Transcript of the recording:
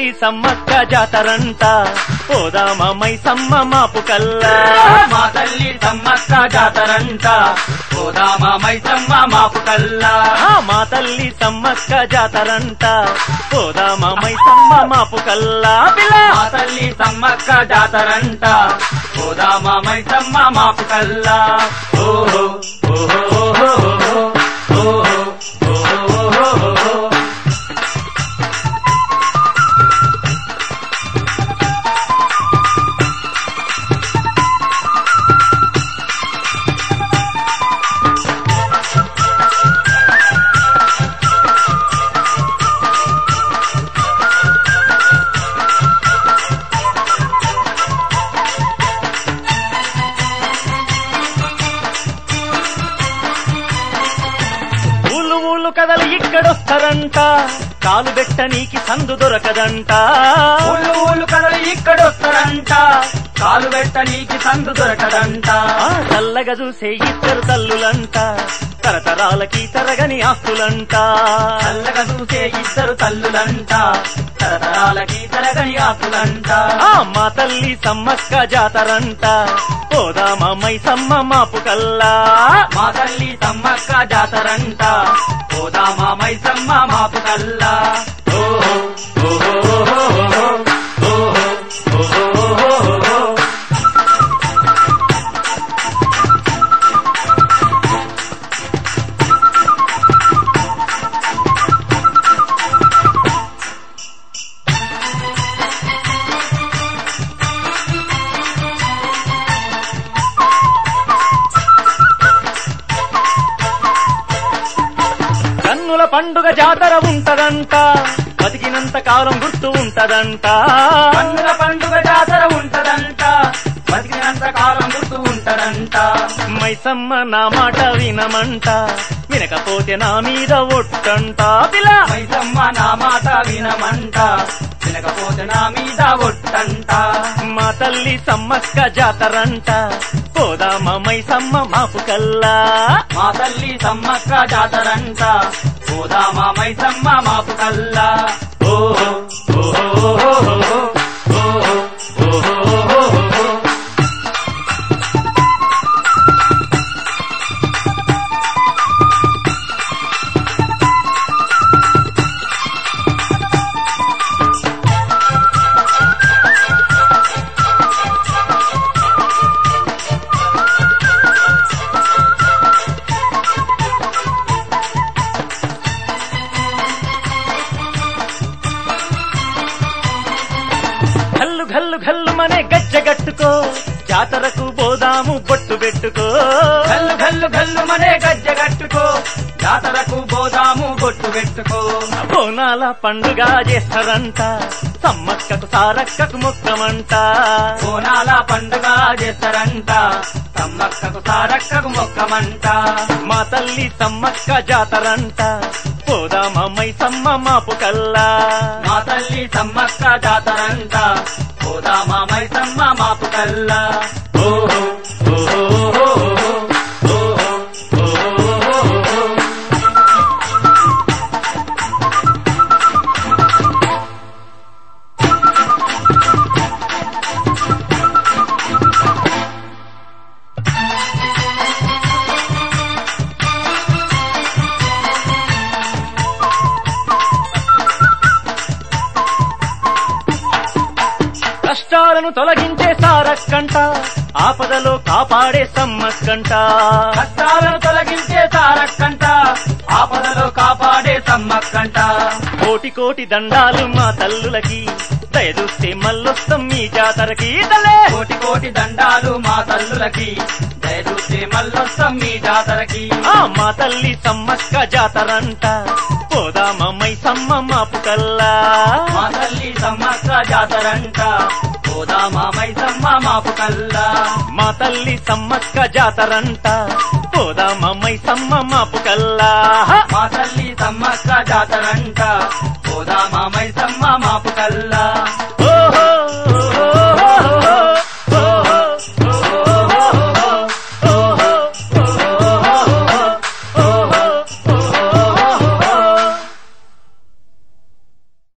సమ్మక్క జాతరంట పోదామా మైసమ్మ మాపు కల్లా మా తల్లి సమ్మక్క జాతరంట పోదామా మైసమ్మ మాపు కల్లా ఆ మా తల్లి సమ్మక్క జాతరంట పోదామా మైసమ్మ మాపు కల్లా పిల్ల మా తల్లి సమ్మక్క జాతరంట పోదామా మైసమ్మ మాపు కల్లా ఓహో ఓహో ఓహో ఓహో ఓహో ఓహో ఊళ్ళు ఊళ్ళు కదలు ఇక్కడొస్తారంట కాలు బెట్ట నీకి సందు దొరకదంట ఊళ్ళు ఊళ్ళు కదలు ఇక్కడొస్తారంట కాలు పెట్ట నీకి సందు దొరకదంట ఆ చల్లగా చూసే ఇద్దరు తల్లులంట తరతరాలకి తరగని ఆస్తులంట చల్లగా చూసే ఇద్దరు తల్లులంట తరతరాలకి తరగని ఆకులంట ఆ మా తల్లి సమ్మక్క జాతరంట పోదామా మైసమ్మ మాపు కల్లా మా తల్లి సమ్మక్క జాతరంట పోదామా మైసమ్మ మాపు కల్లా ఓహో ఓహో ఓహో ఓహో ఓహో ఓహో కన్నుల పండుగ జాతర ఉంటదంట బతికినంత కాలం గుర్తు ఉంటదంట కన్నుల పండుగ జాతర ఉంటదంట బతికినంత కాలం గుర్తు ఉంటదంట మైసమ్మ నా మాట వినమంట వినకపోతే నా మీద ఒట్టంట పిల్ల మైసమ్మ నా మాట వినమంట వినకపోతే నా మీద ఒట్టంట మా తల్లి సమ్మక్క జాతరంట పోదామా మైసమ్మ మాపు కల్లా మా తల్లి సమ్మక్క జాతరంట పోదామా మైసమ్మ మాపు కల్లా ఓహో ఓహో ఓహో ఓహో ఓహో ఓహో గల్లు గల్లు గల్లు మనే గజ్జగట్టుకో జాతరకు పోదాము బొట్టు పెట్టుకో గల్లు గల్లు గల్లు మనే గజ్జ కట్టుకో జాతరకు పోదాము బొట్టు పెట్టుకో బోనాల పండుగ చేస్తారంట సమ్మక్కకు సారక్కకు మొక్కమంట బోనాల పండుగ చేస్తారంట సమ్మక్కకు సారక్కకు మొక్కమంట మా తల్లి సమ్మక్క జాతరంట పోదామా మైసమ్మ మాపు కల్లా మా తల్లి సమ్మక్క జాతరంట పోదామా మైసమ్మ మాపు కల్లా ఓహో ఓహో ఓహో ఓహో ఓహో ఓహో కష్టాలను తొలగించే సారక్కంట ఆపదలో కాపాడే సమ్మక్కంట కష్టాలను తొలగించే తారక్కంట ఆపదలో కాపాడే సమ్మక్కంట కోటి కోటి దండాలు మా తల్లులకి దయచూస్తే మల్లొస్తాం మీ జాతరకి తలే కోటి కోటి దండాలు మా తల్లులకి దయచూస్తే మల్లొస్తాం మీ జాతరకి ఆ మా తల్లి సమ్మక్క జాతరంట పోదామా మైసమ్మ మాపు కల్లా మా తల్లి సమ్మక్క జాతరంట పోదామా మైసమ్మ మాపు కల్లా మా తల్లి సమ్మక్క జాతరంట పోదామా మైసమ్మ మాపు కల్లా మా తల్లి సమ్మక్క జాతరంట పోదామా మైసమ్మ మాపు కల్లా